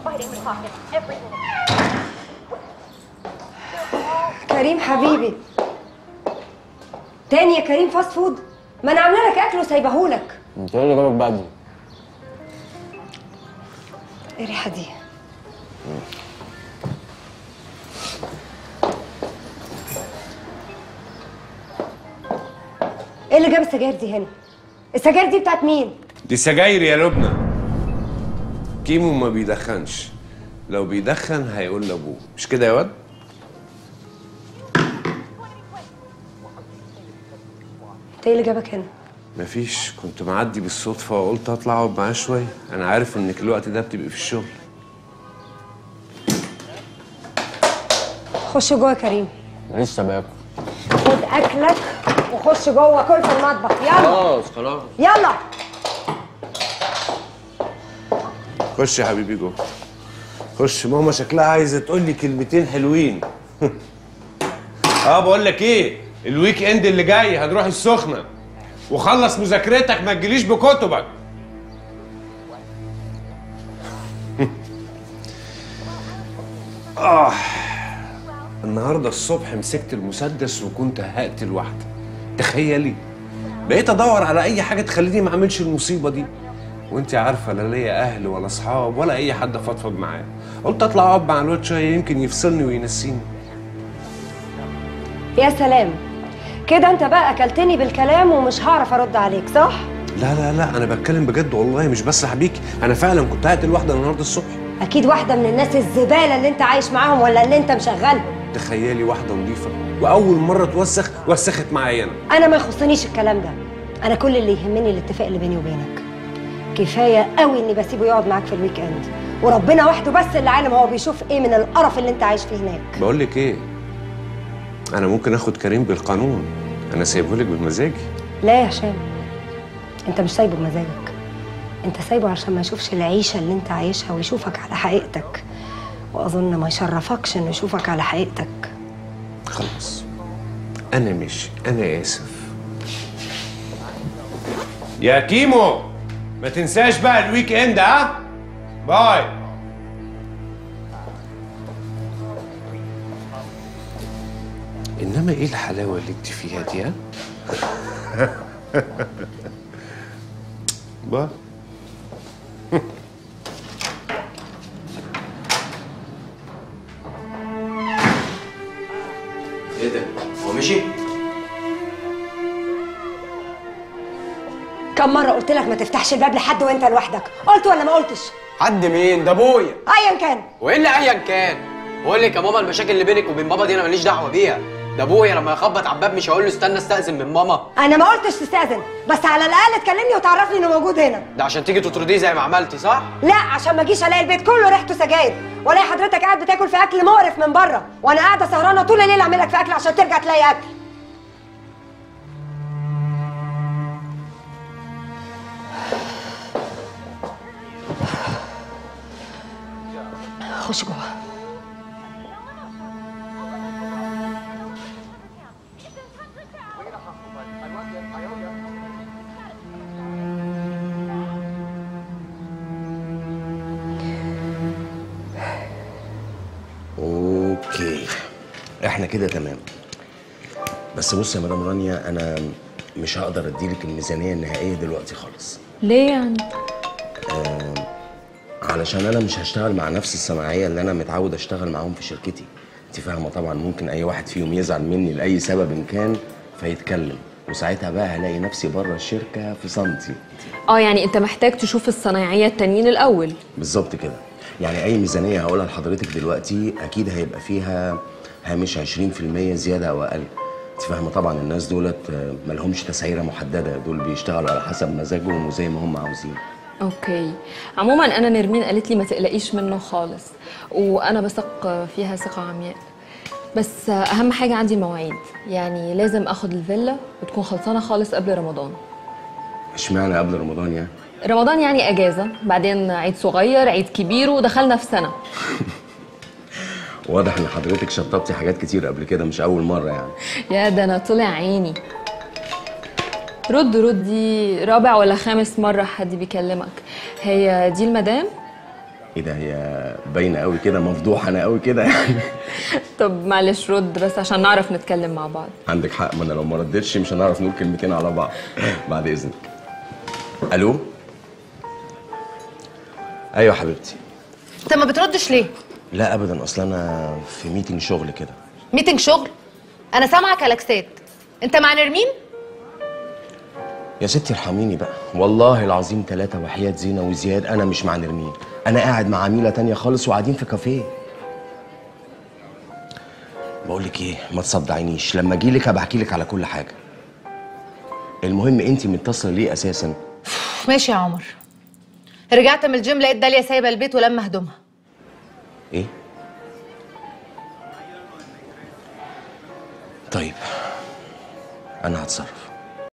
fighting the clock at every minute. كريم حبيبي تاني يا كريم فاست فود ما انا عامله لك اكل وسايبهولك انت ايه اللي جابك بدري ايه الريحه دي ايه اللي جاب السجاير دي هنا السجاير دي بتاعت مين دي سجاير يا لبنى كيمو ما بيدخنش لو بيدخن هيقول لابوه مش كده يا واد انت ايه اللي جابك هنا مفيش كنت معدي بالصدفة وقلت اطلع اقعد معاه شوية انا عارف انك الوقت ده بتبقي في الشغل خش جوه يا كريم لسه باكل خد اكلك وخش جوه كل في المطبخ يلا خلاص خلاص يلا خش يا حبيبي جوه خش ماما شكلها عايزة تقول لي كلمتين حلوين اه بقول لك ايه الويك اند اللي جاي هنروح السخنة وخلص مذاكرتك ما تجيليش بكتبك آه النهارده الصبح مسكت المسدس وكنت هقتل واحدة تخيلي بقيت ادور على اي حاجة تخليني ما اعملش المصيبة دي وانت عارفة لا ليا اهل ولا اصحاب ولا اي حد افضفض معاه قلت اطلع اقعد مع الواد شوية يمكن يفصلني وينسيني يا سلام كده انت بقى اكلتني بالكلام ومش هعرف ارد عليك صح لا لا لا انا بتكلم بجد والله مش بس حبيكي انا فعلا كنت هقتل واحدة النهارده الصبح اكيد واحده من الناس الزباله اللي انت عايش معاهم ولا اللي انت مشغلهم تخيلي واحدة نظيفة واول مرة توسخ وسخت معايا انا انا ما يخصنيش الكلام ده انا كل اللي يهمني الاتفاق اللي بيني وبينك كفايه قوي اني بسيبه يقعد معاك في الويك اند وربنا وحده بس اللي عالم هو بيشوف ايه من القرف اللي انت عايش فيه هناك بقول لك ايه انا ممكن اخد كريم بالقانون انا سايبه لك بمزاجي لا يا هشام انت مش سايبه بمزاجك انت سايبه عشان ما يشوفش العيشه اللي انت عايشها ويشوفك على حقيقتك واظن ما يشرفكش انه يشوفك على حقيقتك خلاص انا ماشي انا اسف يا كيمو ما تنساش بقى الويك اند ها باي انما ايه الحلاوه اللي انت فيها دي ها باي ايه ده هو مشي كم مره قلت لك ما تفتحش الباب لحد وانت لوحدك قلت ولا ما قلتش حد مين ده ابويا ايا كان وايه اللي ايا كان بقول لك يا ماما المشاكل اللي بينك وبين بابا دي انا ماليش دعوه بيها ده ابويا لما يخبط على الباب مش هقول له استنى استاذن من ماما انا ما قلتش تستاذن بس على الاقل تكلمني وتعرفني انه موجود هنا ده عشان تيجي تطرديه زي ما عملتي صح لا عشان ما اجيش الاقي البيت كله ريحته سجاير والاقي حضرتك قاعد بتاكل في اكل مقرف من بره وانا قاعده سهرانه طول الليل اعمل لك في اكل عشان ترجع تلاقي اكل خش جوه اوكي احنا كده تمام بس بص يا مدام رانيا انا مش هقدر اديلك الميزانيه النهائيه دلوقتي خالص ليه يعني؟ علشان انا مش هشتغل مع نفس الصناعيه اللي انا متعود اشتغل معاهم في شركتي انت فاهمه طبعا ممكن اي واحد فيهم يزعل مني لاي سبب إن كان فيتكلم وساعتها بقى هلاقي نفسي بره الشركه في سنتي اه يعني انت محتاج تشوف الصنايعيه التانيين الاول بالظبط كده يعني اي ميزانيه هقولها لحضرتك دلوقتي اكيد هيبقى فيها هامش 20% زياده او اقل انت فاهمه طبعا الناس دولت آه، ملهمش تسعيره محدده دول بيشتغلوا على حسب مزاجهم وزي ما هم عاوزين اوكي عموما انا نرمين قالت لي ما تقلقيش منه خالص وانا بثق فيها ثقه عمياء بس اهم حاجه عندي المواعيد يعني لازم اخد الفيلا وتكون خلصانه خالص قبل رمضان اشمعنى قبل رمضان يعني رمضان يعني اجازه بعدين عيد صغير عيد كبير ودخلنا في سنه واضح ان حضرتك شطبتي حاجات كتير قبل كده مش اول مره يعني يا ده انا طلع عيني رد رد دي رابع ولا خامس مرة حد بيكلمك هي دي المدام ايه ده هي باينه قوي كده مفضوحه انا قوي كده يعني طب معلش رد بس عشان نعرف نتكلم مع بعض عندك حق ما انا لو ما ردتش مش هنعرف نقول كلمتين على بعض بعد اذنك الو ايوه حبيبتي انت ما بتردش ليه لا ابدا اصل انا في ميتنج شغل كده ميتنج شغل انا سامعه كلاكسات انت مع نرمين يا ستي ارحميني بقى والله العظيم ثلاثة وحياة زينة وزياد أنا مش مع نرمين أنا قاعد مع عميلة تانية خالص وقاعدين في كافيه بقول لك إيه ما تصدعينيش لما أجيلك هبقى أحكي لك على كل حاجة المهم أنت متصلة ليه أساسا ماشي يا عمر رجعت من الجيم لقيت داليا سايبه البيت ولما هدومها إيه طيب أنا هتصرف